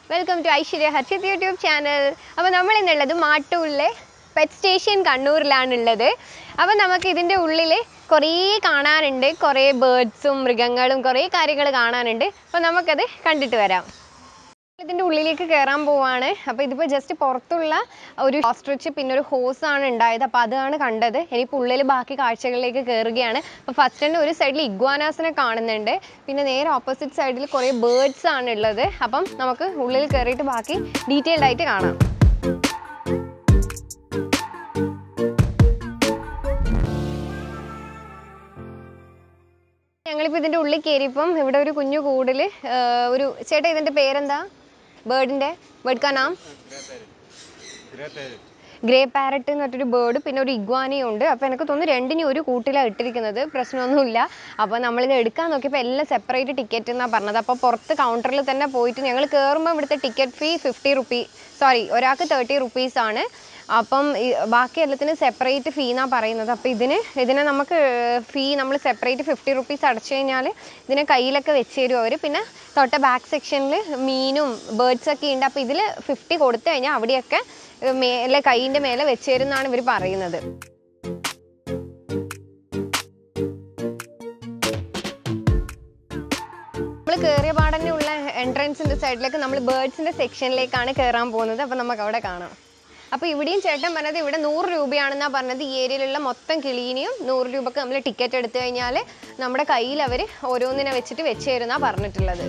Welcome to Aishwarya Harshith YouTube channel അപ്പോൾ നമ്മൾ ഇന്നുള്ളത് മാട്ടൂരിലെ പെറ്റ് സ്റ്റേഷൻ കണ്ണൂരിലാണുള്ളത് അപ്പോൾ നമുക്ക് ഇതിൻ്റെ ഉള്ളിൽ കുറേ കാണാനുണ്ട് കുറേ ബേർഡ്സും മൃഗങ്ങളും കുറേ കാര്യങ്ങൾ കാണാനുണ്ട് അപ്പോൾ നമുക്കത് കണ്ടിട്ട് വരാം ഇതിൻ്റെ ഉള്ളിലേക്ക് കയറാൻ പോവാണ് അപ്പോൾ ഇതിപ്പോൾ ജസ്റ്റ് പുറത്തുള്ള ഒരു ഓസ്ട്രിച്ച് പിന്നെ ഒരു ഹോസ് ആണ് ഉണ്ടായത് അപ്പോൾ അതാണ് കണ്ടത് ഇനിയിപ്പോൾ ഉള്ളിൽ ബാക്കി കാഴ്ചകളിലേക്ക് കയറുകയാണ് അപ്പോൾ ഫസ്റ്റ് തന്നെ ഒരു സൈഡിൽ ഇഗ്വാനാസിനെ കാണുന്നുണ്ട് പിന്നെ നേരെ ഓപ്പോസിറ്റ് സൈഡിൽ കുറേ ബേർഡ്സ് ആണ് ഉള്ളത് അപ്പം നമുക്ക് ഉള്ളിൽ കയറിയിട്ട് ബാക്കി ഡീറ്റെയിൽഡ് ആയിട്ട് കാണാം ഞങ്ങളിപ്പോൾ ഇതിൻ്റെ ഉള്ളിൽ കയറിയപ്പം ഇവിടെ ഒരു കുഞ്ഞു കൂടിൽ ഒരു ചേട്ടാ ഇതിൻ്റെ പേരെന്താ ബേർഡിൻ്റെ ബേർഡ് കാ നാം ഗ്രേ പാരറ്റ് എന്ന് പറഞ്ഞൊരു ബേർഡ് പിന്നെ ഒരു ഇഗ്വാനയും ഉണ്ട് അപ്പോൾ എനിക്ക് തോന്നുന്നു രണ്ടിനും ഒരു കൂട്ടിലാണ് ഇട്ടിരിക്കുന്നത് പ്രശ്നമൊന്നുമില്ല അപ്പോൾ നമ്മളിത് എടുക്കാൻ നോക്കിയപ്പോൾ എല്ലാം സെപ്പറേറ്റ് ടിക്കറ്റ് എന്നാണ് പറഞ്ഞത് അപ്പോൾ പുറത്ത് കൗണ്ടറിൽ തന്നെ പോയിട്ട് ഞങ്ങൾ കയറുമ്പോൾ ഇവിടുത്തെ ticket fee fifty rupee sorry ഒരാൾക്ക് തേർട്ടി റുപ്പീസ് ആണ് അപ്പം ഈ ബാക്കി എല്ലാത്തിനും സെപ്പറേറ്റ് ഫീ എന്നാണ് പറയുന്നത് അപ്പോൾ ഇതിന് ഇതിനെ നമുക്ക് ഫീ നമ്മൾ സെപ്പറേറ്റ് ഫിഫ്റ്റി റുപ്പീസ് അടച്ചു കഴിഞ്ഞാൽ ഇതിനെ കയ്യിലൊക്കെ വെച്ച് തരും അവർ പിന്നെ തൊട്ട ബാക്ക് സെക്ഷനിൽ മീനും ബേർഡ്സ് ഒക്കെ ഉണ്ട് അപ്പോൾ ഇതിൽ ഫിഫ്റ്റി കൊടുത്തു കഴിഞ്ഞാൽ അവിടെയൊക്കെ ഏർ മേലെ കൈയിൻ്റെ മേലെ വെച്ച് തരും എന്നാണ് ഇവർ പറയുന്നത് നമ്മൾ കയറിയ പാടന്നെ ഉള്ള എൻട്രൻസിൻ്റെ സൈഡിലേക്ക് നമ്മൾ ബേർഡ്സിൻ്റെ സെക്ഷനിലേക്കാണ് കയറാൻ പോകുന്നത് അപ്പോൾ നമുക്ക് അവിടെ കാണാം അപ്പോൾ ഇവിടെയും ചേട്ടൻ പറഞ്ഞത് ഇവിടെ നൂറ് രൂപയാണെന്നാണ് പറഞ്ഞത് ഈ ഏരിയയിലുള്ള മൊത്തം കിളീനെയും നൂറ് രൂപക്ക് നമ്മൾ ടിക്കറ്റ് എടുത്തു കഴിഞ്ഞാൽ നമ്മുടെ കയ്യിൽ അവർ ഓരോന്നിനെ വെച്ചിട്ട് വെച്ച് തരുന്നാണ് പറഞ്ഞിട്ടുള്ളത്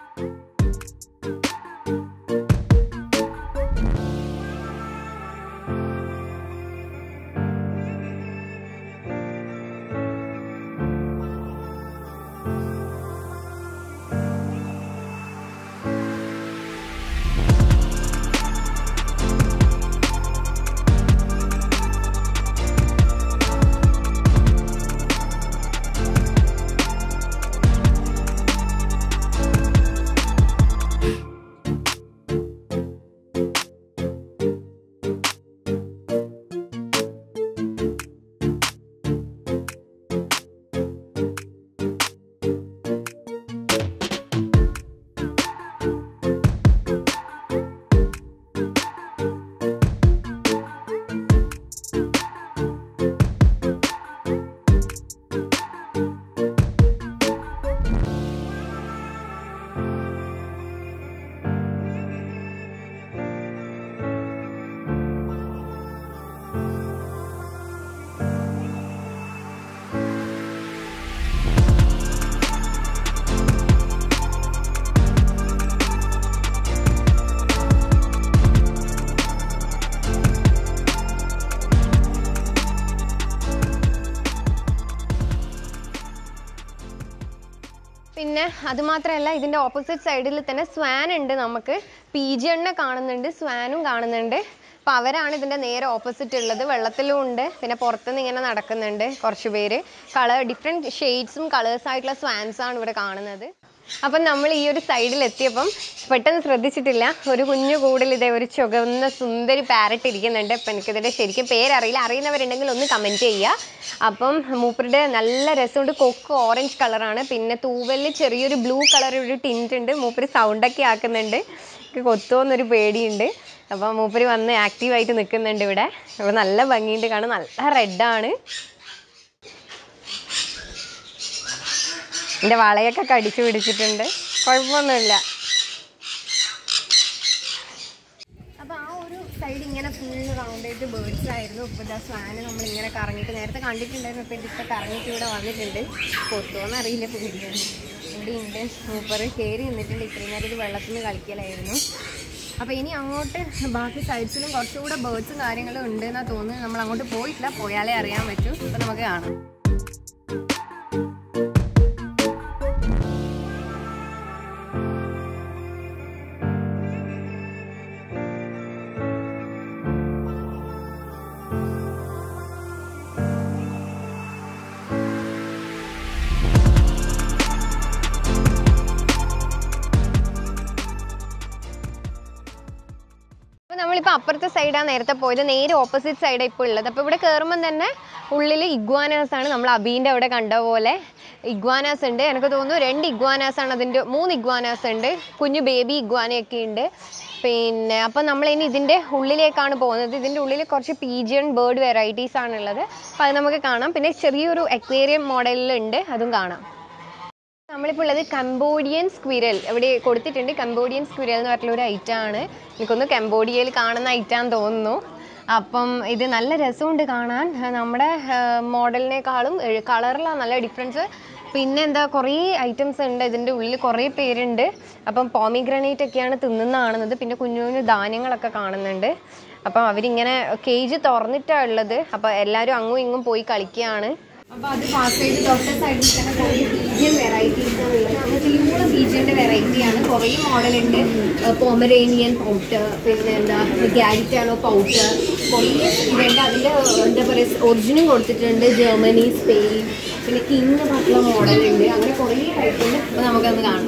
പിന്നെ അത് മാത്രമല്ല ഇതിൻ്റെ ഓപ്പോസിറ്റ് സൈഡിൽ തന്നെ സ്വാൻ ഉണ്ട് നമുക്ക് പീജിയണ്ണെ കാണുന്നുണ്ട് സ്വാനും കാണുന്നുണ്ട് അപ്പോൾ അവരാണ് ഇതിൻ്റെ നേരെ ഓപ്പോസിറ്റ് ഉള്ളത് വെള്ളത്തിലും ഉണ്ട് പിന്നെ പുറത്തുനിന്ന് ഇങ്ങനെ നടക്കുന്നുണ്ട് കുറച്ച് പേര് കളർ ഡിഫറെൻറ്റ് ഷെയ്ഡ്സും കളേഴ്സ് ആയിട്ടുള്ള സ്വാൻസ് ആണ് ഇവിടെ കാണുന്നത് അപ്പം നമ്മൾ ഈ ഒരു സൈഡിൽ എത്തിയപ്പം പെട്ടെന്ന് ശ്രദ്ധിച്ചിട്ടില്ല ഒരു കുഞ്ഞു കൂടിൽ ഇതേ ഒരു ചുവന്ന സുന്ദരി പാരറ്റ് ഇരിക്കുന്നുണ്ട് അപ്പം എനിക്കിതിൻ്റെ ശരിക്കും പേരറിയില്ല അറിയുന്നവരുണ്ടെങ്കിൽ ഒന്ന് കമൻറ്റ് ചെയ്യുക അപ്പം മൂപ്പരുടെ നല്ല രസമുണ്ട് കൊക്ക് ഓറഞ്ച് കളറാണ് പിന്നെ തൂവലിൽ ചെറിയൊരു ബ്ലൂ കളർ ഒരു ടിൻറ്റ് ഉണ്ട് മൂപ്പര് സൗണ്ടൊക്കെ ആക്കുന്നുണ്ട് എനിക്ക് കൊത്തുമെന്നൊരു പേടിയുണ്ട് അപ്പം മൂപ്പര് വന്ന് ആക്റ്റീവായിട്ട് നിൽക്കുന്നുണ്ട് ഇവിടെ അപ്പോൾ നല്ല ഭംഗിയുണ്ട് കാണാൻ നല്ല റെഡാണ് എൻ്റെ വളയൊക്കെ കടിച്ചു പിടിച്ചിട്ടുണ്ട് കുഴപ്പമൊന്നുമില്ല അപ്പോൾ ആ ഒരു സൈഡ് ഇങ്ങനെ ഫുള്ള് റൗണ്ട് ആയിട്ട് ബേർഡ്സ് ആയിരുന്നു ഇപ്പോൾ ഇതാ സ്വാന് നമ്മൾ ഇങ്ങനെ കറങ്ങിയിട്ട് നേരത്തെ കണ്ടിട്ടുണ്ടായിരുന്നു ഇപ്പോൾ ഇതിപ്പോൾ കറങ്ങിയിട്ട് ഇവിടെ വന്നിട്ടുണ്ട് കൊത്തുമോന്ന് അറിയില്ല പേടിയാണ് ഇവിടെ ഉണ്ട് മൂപ്പർ കയറി നിന്നിട്ടുണ്ട് ഇത്രയും നേരം ഇത് വെള്ളത്തിൽ നിന്ന് കളിക്കലായിരുന്നു അപ്പോൾ ഇനി അങ്ങോട്ട് ബാക്കി സൈഡ്സിലും കുറച്ചുകൂടെ ബേർഡ്സും കാര്യങ്ങളും ഉണ്ട് എന്നാണ് തോന്നുന്നത് നമ്മൾ അങ്ങോട്ട് പോയിട്ടില്ല പോയാലേ അറിയാൻ പറ്റൂ അപ്പോൾ നമുക്ക് കാണാം അപ്പോൾ നമ്മളിപ്പോൾ അപ്പുറത്തെ സൈഡാണ് നേരത്തെ പോയത് നേരെ ഓപ്പോസിറ്റ് സൈഡാണ് ഇപ്പോൾ ഉള്ളത് അപ്പോൾ ഇവിടെ കയറുമ്പം തന്നെ ഉള്ളിൽ ഇഗ്വാനാസ് ആണ് നമ്മൾ അബീൻ്റെ അവിടെ കണ്ട പോലെ ഇഗ്വാനാസ് ഉണ്ട് എനിക്ക് തോന്നുന്നു രണ്ട് ഇഗ്വാനാസ് ആണ് അതിൻ്റെ മൂന്ന് ഇഗ്വാനാസ് ഉണ്ട് കുഞ്ഞു ബേബി ഇഗ്വാനയൊക്കെ ഉണ്ട് പിന്നെ അപ്പം നമ്മൾ ഇനി ഇതിൻ്റെ ഉള്ളിലേക്കാണ് പോകുന്നത് ഇതിൻ്റെ ഉള്ളിൽ കുറച്ച് പീജിയൺ ബേർഡ് വെറൈറ്റീസ് ആണുള്ളത് അപ്പോൾ അത് നമുക്ക് കാണാം പിന്നെ ചെറിയൊരു അക്വേറിയം മോഡലിലുണ്ട് അതും കാണാം നമ്മളിപ്പോൾ ഉള്ളത് കംബോഡിയൻ സ്ക്വിരൽ ഇവിടെ കൊടുത്തിട്ടുണ്ട് കംബോഡിയൻ സ്ക്വിരൽ എന്ന് പറഞ്ഞിട്ടുള്ള ഒരു ഐറ്റം ആണ് എനിക്കൊന്ന് കംബോഡിയയിൽ കാണുന്ന ഐറ്റം തോന്നുന്നു അപ്പം ഇത് നല്ല രസമുണ്ട് കാണാൻ ആ, നമ്മുടെ മോഡലിനേക്കാളും കളറിലാണ് നല്ല ഡിഫറൻസ് പിന്നെ എന്താ കുറേ ഐറ്റംസ് ഉണ്ട് ഇതിൻ്റെ ഉള്ളിൽ കുറേ പേരുണ്ട് അപ്പം പോമിഗ്രാനൈറ്റ് ഒക്കെയാണ് തിന്നുന്ന കാണുന്നത് പിന്നെ കുഞ്ഞു കുഞ്ഞു ധാന്യങ്ങളൊക്കെ കാണുന്നുണ്ട് അപ്പം അവരിങ്ങനെ കേജ് തുറന്നിട്ടാണ് ഉള്ളത് അപ്പം എല്ലാവരും അങ്ങും ഇങ്ങും പോയി കളിക്കുകയാണ് അപ്പൊ അത് പാസ് ചെയ്ത് തൊട്ട സൈഡിൽ തന്നെ കുറേ പീജിയൻ വെറൈറ്റീസ് ഉള്ളത് അങ്ങനത്തെ ഈമുള്ള പീജിയന്റെ വെറൈറ്റി ആണ് കുറേ മോഡൽ ഉണ്ട് പോമറേനിയൻ പൗട്ട് പിന്നെ എന്താ ഗാരിറ്റാണോ പൗട്ട് കുറേ ഇതുണ്ട് അതിന്റെ എന്താ പറയുക ഒറിജിനും കൊടുത്തിട്ടുണ്ട് ജർമ്മനി സ്പെയിൻ പിന്നെ കിങ് പറഞ്ഞിട്ടുള്ള മോഡൽ ഉണ്ട് അങ്ങനെ കുറേ ടൈപ്പ് ഉണ്ട് അപ്പൊ നമുക്കത് കാണാം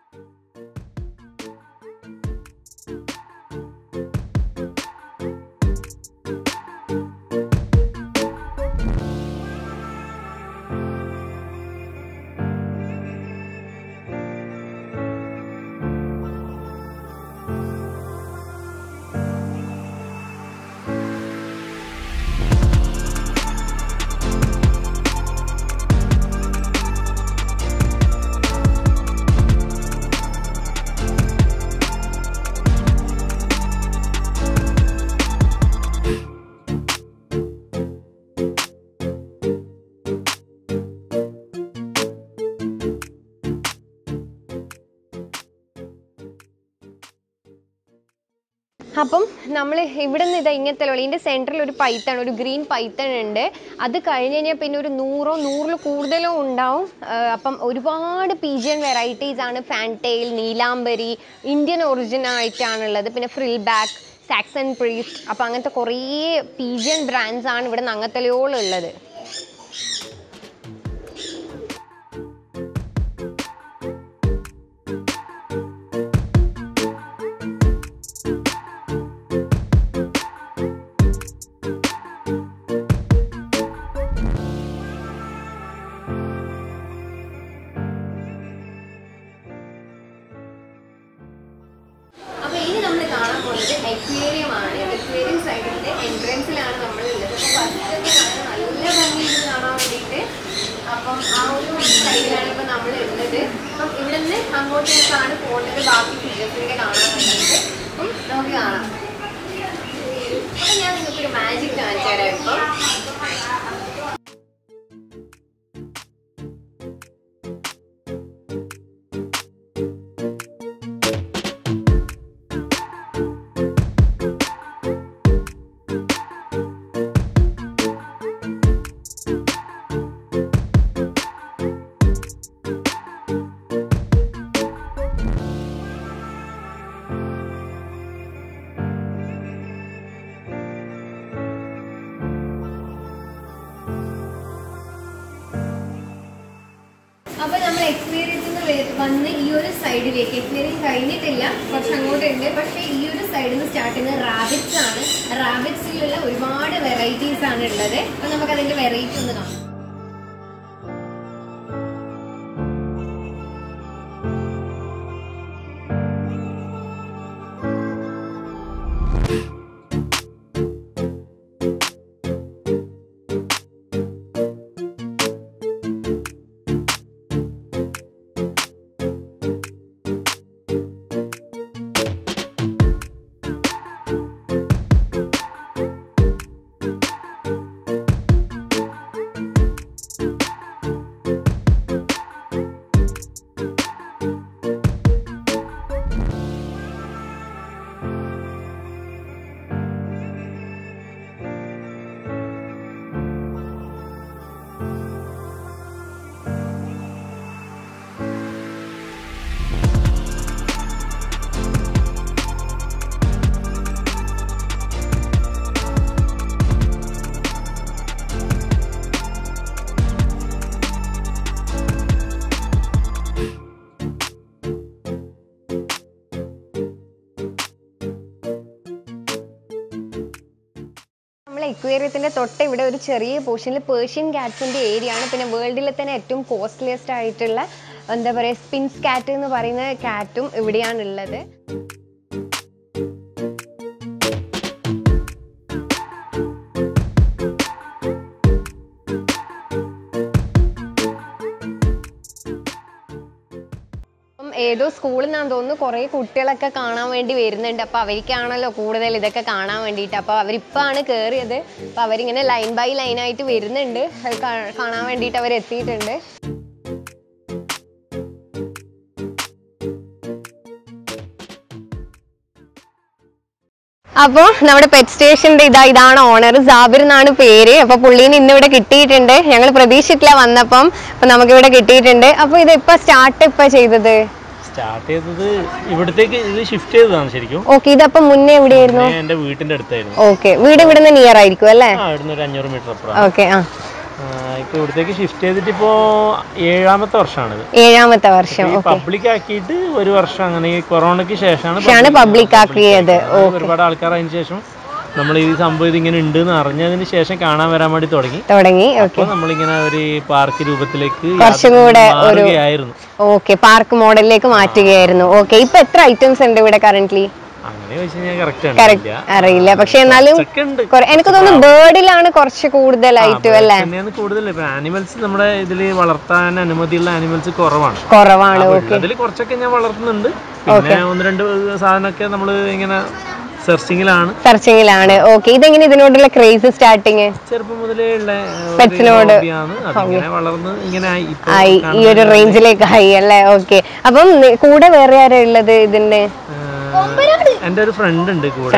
അപ്പം നമ്മൾ ഇവിടെ നിന്ന് ഇതാ ഇങ്ങനത്തെ ഉള്ളു ഇതിൻ്റെ സെൻറ്ററിൽ ഒരു പൈത്തൺ ഒരു ഗ്രീൻ പൈത്തൺ ഉണ്ട് അത് കഴിഞ്ഞ് കഴിഞ്ഞാൽ പിന്നെ ഒരു നൂറോ നൂറിൽ കൂടുതലോ ഉണ്ടാവും ആ, അപ്പം ഒരുപാട് പീജിയൻ വെറൈറ്റീസ് ആണ് ഫാൻറ്റെയിൽ നീലാംബരി ഇന്ത്യൻ ഒറിജിൻ ആയിട്ടാണുള്ളത് പിന്നെ ഫ്രിൽ ബാക്ക് സാക്സൺ പ്രീസ്റ്റ് അപ്പം അങ്ങനത്തെ കുറേ പീജിയൻ ബ്രാൻഡ്സ് ആണ് ഇവിടെ നങ്ങത്തലയോളം ഉള്ളത് അപ്പൊ ഇനി നമ്മൾ കാണാൻ പോകുന്നത് എക്വേറിയം ആണ് എക്വേറിയം സൈഡിന്റെ എൻട്രൻസിലാണ് നമ്മൾ ഉള്ളത് അപ്പൊ ഫസ്റ്റ് നല്ല ഭംഗിയിൽ കാണാൻ വേണ്ടിയിട്ട് അപ്പം ആ ഒരു സൈഡിലാണ് ഇപ്പൊ നമ്മൾ ഉള്ളത് അപ്പം ഇവിടെ നിന്ന് അങ്ങോട്ടേക്കാണ് പോകുന്നത് ബാക്കി ഫിഷസിന്റെ കാണാൻ വേണ്ടിയിട്ട് അപ്പം നമുക്ക് കാണാം അപ്പൊ ഞാൻ നിങ്ങൾക്ക് ഒരു മാജിക് കാണിച്ചു തരാം ഇപ്പം അപ്പൊ നമ്മൾ എക്സ്പീരിയൻസ് വന്ന് ഈ ഒരു സൈഡിലേക്ക് എക്സ്പീരിയൻസ് കഴിഞ്ഞിട്ടില്ല കുറച്ച് അങ്ങോട്ടുണ്ട് പക്ഷേ ഈ ഒരു സൈഡിൽ നിന്ന് സ്റ്റാർട്ട് ചെയ്യുന്നത് റാബിറ്റ്സ് ആണ് റാബിറ്റ്സിലുള്ള ഒരുപാട് വെറൈറ്റീസ് ആണ് ഉള്ളത് അപ്പൊ നമുക്ക് അതിന്റെ വെറൈറ്റി ഒന്ന് കാണാം ഇക്വേറിയത്തിന്റെ തൊട്ട് ഇവിടെ ഒരു ചെറിയ പോർഷനിൽ പേർഷ്യൻ കാറ്റ്സിന്റെ ഏരിയ ആണ് പിന്നെ വേൾഡിലെ തന്നെ ഏറ്റവും കോസ്റ്റ്ലിയസ്റ്റ് ആയിട്ടുള്ള എന്താ പറയുക സ്പിൻസ് കാറ്റ് എന്ന് പറയുന്ന കാറ്റും ഇവിടെയാണ് ഉള്ളത് അപ്പം ഏതോ സ്കൂളിൽ നിന്നാന്ന് തോന്നുന്നു കുറേ കുട്ടികളൊക്കെ കാണാൻ വേണ്ടി വരുന്നുണ്ട് അപ്പൊ അവർക്കാണല്ലോ കൂടുതൽ ഇതൊക്കെ കാണാൻ വേണ്ടിയിട്ട് അപ്പൊ അവരിപ്പാണ് കയറിയത് അപ്പൊ അവരിങ്ങനെ ലൈൻ ബൈ ലൈൻ ആയിട്ട് വരുന്നുണ്ട് അത് കാ- കാണാൻ വേണ്ടിയിട്ട് അവർ എത്തിയിട്ടുണ്ട് അപ്പോ നമ്മുടെ പെറ്റ് സ്റ്റേഷന്റെ ഇതാ ഇതാണ് ഓണർ സാബിർ എന്നാണ് പേര് അപ്പൊ പുള്ളീനെ ഇന്ന് ഇവിടെ കിട്ടിയിട്ടുണ്ട് ഞങ്ങൾ പ്രതീക്ഷിച്ചിട്ടില്ല വന്നപ്പം അപ്പൊ നമുക്ക് ഇവിടെ കിട്ടിയിട്ടുണ്ട് അപ്പൊ ഇത് ഇപ്പൊ സ്റ്റാർട്ട് ഇപ്പൊ ചെയ്തത് സ്റ്റാർട്ട് ചെയ്തത് ഇവിടത്തേക്ക് ഇത് ഷിഫ്റ്റ് ചെയ്തതാണ് ശരിക്കും ഓക്കെ ഇതപ്പൊ മുന്നേ എവിടെയായിരുന്നു ഞാൻ എന്റെ വീട്ടിന്റെ അടുത്തായിരുന്നു ഓക്കെ വീട് ഇവിടുന്ന് നിയർ ആയിരിക്കും അല്ലേ ആ ഇവിടുന്ന് ഒരു അഞ്ഞൂറ് മീറ്റർ അപ്പുറം ഓക്കെ ആ ഇപ്പൊ ഇവിടത്തേക്ക് ഷിഫ്റ്റ് ചെയ്തിട്ട് ഇപ്പോ ഏഴാമത്തെ വർഷമാണിത് ഏഴാമത്തെ വർഷം ഈ പബ്ലിക് ആക്കിയിട്ട് ഒരു വർഷം അങ്ങനെ ഈ കൊറോണയ്ക്ക് ശേഷമാണ് ആണ് പബ്ലിക് ആക്കിയത് ആക്കിയത്. ഒരുപാട് ആൾക്കാർ അതിന് ശേഷം നമ്മൾ ഈ സംഭവം ഇതിങ്ങനെ ഉണ്ട് എന്ന് അറിഞ്ഞതിന് ശേഷം കാണാൻ വരാൻ വേണ്ടി തുടങ്ങി തുടങ്ങി ഓക്കെ അപ്പൊ നമ്മളിങ്ങനെ ഒരു പാർക്ക് രൂപത്തിലേക്ക് കുറച്ചും കൂടെ ഒരു മാറുകയായിരുന്നു ഓക്കെ പാർക്ക് മോഡലിലേക്ക് മാറ്റുകയായിരുന്നു ഓക്കെ ഇപ്പൊ എത്ര ഐറ്റംസ് ഉണ്ട് ഇവിടെ കറന്റ്ലി അങ്ങനെ വെച്ച് കഴിഞ്ഞാൽ കറക്റ്റ് ആണ് കറക്റ്റ് ഇല്ല. അറിയില്ല പക്ഷെ എന്നാലും ഒക്കെ ഉണ്ട് കുറെ- എനിക്ക് തോന്നുന്നു ബേർഡിലാണ് കുറച്ച് കൂടുതലായിട്ടും അല്ലേ തന്നെയാണ് കൂടുതൽ ഇപ്പൊ ആനിമൽസ് നമ്മുടെ ഇതിൽ വളർത്താൻ അനുമതിയുള്ള ആനിമൽസ് കുറവാണ് കുറവാണ് അതിൽ കുറച്ചൊക്കെ ഞാൻ വളർത്തുന്നുണ്ട് പിന്നെ ഒന്ന് രണ്ട് സാധനമൊക്കെ നമ്മൾ ഇങ്ങനെ സെർച്ചിങ്ങിലാണ് സെർച്ചിങ്ങിലാണ് ഓക്കെ ഇതെങ്ങനെ ഇതിനോടുള്ള ക്രേസ് സ്റ്റാർട്ടിങ് ചെറുപ്പം മുതലേ ഉള്ള ഒരു Petsനോട് hobby-ആണ്. അതിങ്ങനെ വളർന്ന് ഇങ്ങനെ ആയി ഇപ്പൊ ആയി ഈ ഒരു റേഞ്ചിലേക്ക് ആയി അല്ലേ ഓക്കെ അപ്പം നി- കൂടെ വേറെ ആരാ ഉള്ളത് ഇതിന്റെ ഏഹ്, എന്റെ ഒരു ഫ്രണ്ട് ഉണ്ട് കൂടെ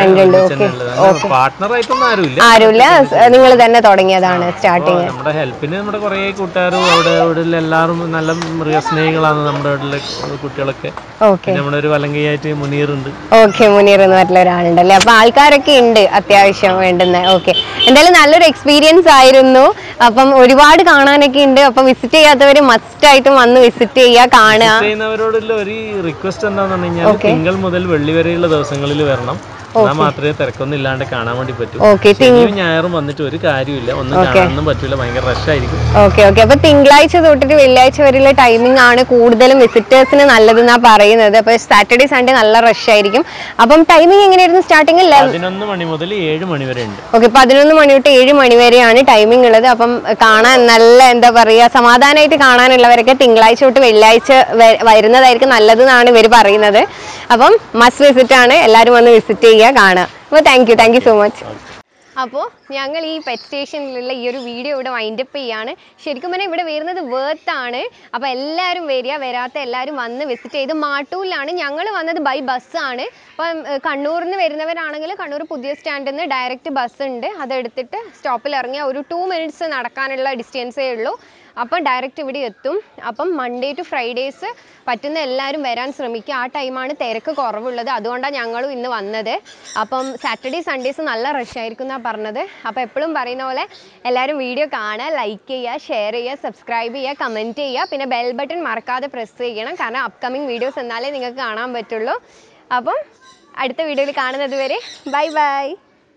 പാർട്ട്ണർ ആയിട്ടൊന്നും ആരുമില്ല ആരുമില്ല നിങ്ങൾ തന്നെ തുടങ്ങിയതാണ് സ്റ്റാർട്ടിങ് അപ്പൊ നമ്മുടെ ഹെൽപ്പിന് നമ്മുടെ കുറെ കൂട്ടുകാരും അവിടെ ഇവിടെ എല്ലാവരും നല്ല മൃഗസ്നേഹികളാണ് നമ്മുടെ വീട്ടിലെ കുട്ടികളൊക്കെ ഓക്കെ പിന്നെ നമ്മുടെ ഒരു വലങ്കയായിട്ട് മുനീർ ഉണ്ട് ഓക്കെ മുനീർ എന്ന് പറഞ്ഞിട്ടുള്ള ഒരാളുണ്ടല്ലേ അപ്പൊ ആൾക്കാരൊക്കെ ഉണ്ട് അത്യാവശ്യം വേണ്ടുന്ന ഓക്കെ എന്തായാലും നല്ലൊരു എക്സ്പീരിയൻസ് ആയിരുന്നു അപ്പം ഒരുപാട് കാണാനൊക്കെ ഉണ്ട് അപ്പം വിസിറ്റ് ചെയ്യാത്തവര് മസ്റ്റ് ആയിട്ടും വന്ന് വിസിറ്റ് ചെയ്യുക കാണുക ചെയ്യുന്നവരോടുള്ള ഒരു റിക്വസ്റ്റ് എന്താന്ന് പറഞ്ഞു കഴിഞ്ഞാൽ തിങ്കൾ മുതൽ വെള്ളി വരെയുള്ള ദിവസങ്ങളിൽ വരണം എന്നാൽ മാത്രമേ തിരക്കൊന്നും ഇല്ലാണ്ട് കാണാൻ വേണ്ടി പറ്റൂ ഓക്കെ ശനിയും ഞായറും വന്നിട്ട് ഒരു കാര്യമില്ല ഒന്നും കാണാനൊന്നും പറ്റൂല ഭയങ്കര rush ആയിരിക്കും ഓക്കെ ഓക്കെ അപ്പൊ തിങ്കളാഴ്ച തൊട്ടിട്ട് വെള്ളിയാഴ്ച വരെയുള്ള ടൈമിംഗ് ആണ് കൂടുതലും വിസിറ്റേഴ്സിന് നല്ലതെന്നാ പറയുന്നത് അപ്പൊ സാറ്റർഡേ സൺഡേ നല്ല റഷ് ആയിരിക്കും അപ്പം ടൈമിംഗ് എങ്ങനെയായിരുന്നു സ്റ്റാർട്ടിങ് പതിനൊന്ന് മണി മുതൽ ഏഴ് മണി വരെ ഉണ്ട് ഓക്കെ പതിനൊന്ന് മണി തൊട്ട് ഏഴ് മണി വരെയാണ് ടൈമിംഗ് ഉള്ളത് അപ്പം കാണാൻ നല്ല എന്താ പറയാ സമാധാനമായിട്ട് കാണാനുള്ളവരൊക്കെ തിങ്കളാഴ്ച തൊട്ട് വെള്ളിയാഴ്ച വ- വരുന്നതായിരിക്കും നല്ലതെന്നാണ് ഇവർ പറയുന്നത് അപ്പം മസ്റ്റ് വിസിറ്റ് ആണ് എല്ലാവരും വന്ന് വിസിറ്റ് ചെയ്യുക കാണുക അപ്പോൾ thank you thank you so much അപ്പോൾ ഞങ്ങൾ ഈ പെറ്റ് സ്റ്റേഷനിലുള്ള ഈ ഒരു വീഡിയോ ഇവിടെ വൈൻഡപ്പ് ചെയ്യാണ് ശരിക്കും പറഞ്ഞാൽ ഇവിടെ വരുന്നത് വേർത്ത് ആണ് അപ്പോൾ എല്ലാവരും വരിക വരാത്ത എല്ലാവരും വന്ന് വിസിറ്റ് ചെയ്ത് മാട്ടൂരിലാണ് ഞങ്ങൾ വന്നത് ബൈ ബസ്സാണ് അപ്പം ഏഹ്, കണ്ണൂരിൽ നിന്ന് വരുന്നവരാണെങ്കിൽ കണ്ണൂർ പുതിയ സ്റ്റാൻഡിൽ നിന്ന് ഡയറക്റ്റ് ബസ് ഉണ്ട് അതെടുത്തിട്ട് സ്റ്റോപ്പിൽ ഇറങ്ങിയ ഒരു ടു മിനിറ്റ്സ് നടക്കാനുള്ള ഡിസ്റ്റൻസേ ഉള്ളൂ അപ്പം ഡയറക്റ്റ് ഇവിടെ എത്തും അപ്പം മൺഡേ ടു ഫ്രൈഡേസ് പറ്റുന്ന എല്ലാവരും വരാൻ ശ്രമിക്കുക ആ ടൈമാണ് തിരക്ക് കുറവുള്ളത് അതുകൊണ്ടാണ് ഞങ്ങളും ഇന്ന് വന്നത് അപ്പം സാറ്റർഡേ സൺഡേസ് നല്ല റഷ് ആയിരിക്കും എന്നാണ് പറഞ്ഞത് അപ്പോൾ എപ്പോഴും പറയുന്ന പോലെ എല്ലാവരും വീഡിയോ കാണുക ലൈക്ക് ചെയ്യുക ഷെയർ ചെയ്യുക സബ്സ്ക്രൈബ് ചെയ്യുക കമൻറ്റ് ചെയ്യുക പിന്നെ ബെൽ ബട്ടൺ മറക്കാതെ പ്രസ് ചെയ്യണം കാരണം അപ്കമിങ് വീഡിയോസ് എന്നാലേ നിങ്ങൾക്ക് കാണാൻ പറ്റുള്ളൂ അപ്പം അടുത്ത വീഡിയോയിൽ കാണുന്നത് വരെ ബൈ ബൈ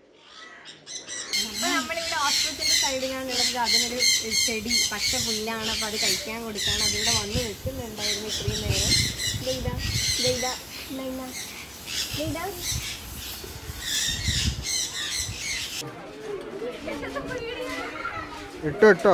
അപ്പൊ നമ്മളിവിടെ ഹോസ്പിറ്റലിന്റെ സൈഡിലാണുള്ളത് അതിനൊരു ചെടി പച്ച പുല്ലാണ് അപ്പൊ അത് കഴിക്കാൻ കൊടുക്കാണ് അതിവിടെ വന്ന് നിൽക്കുന്നുണ്ടായിരുന്നു ഇത്രയും നേരം ദേ ഇതാ, ദേ ഇതാ, നൈന, ദേ ഇതാ. ഇട്ടോ ഇട്ടോ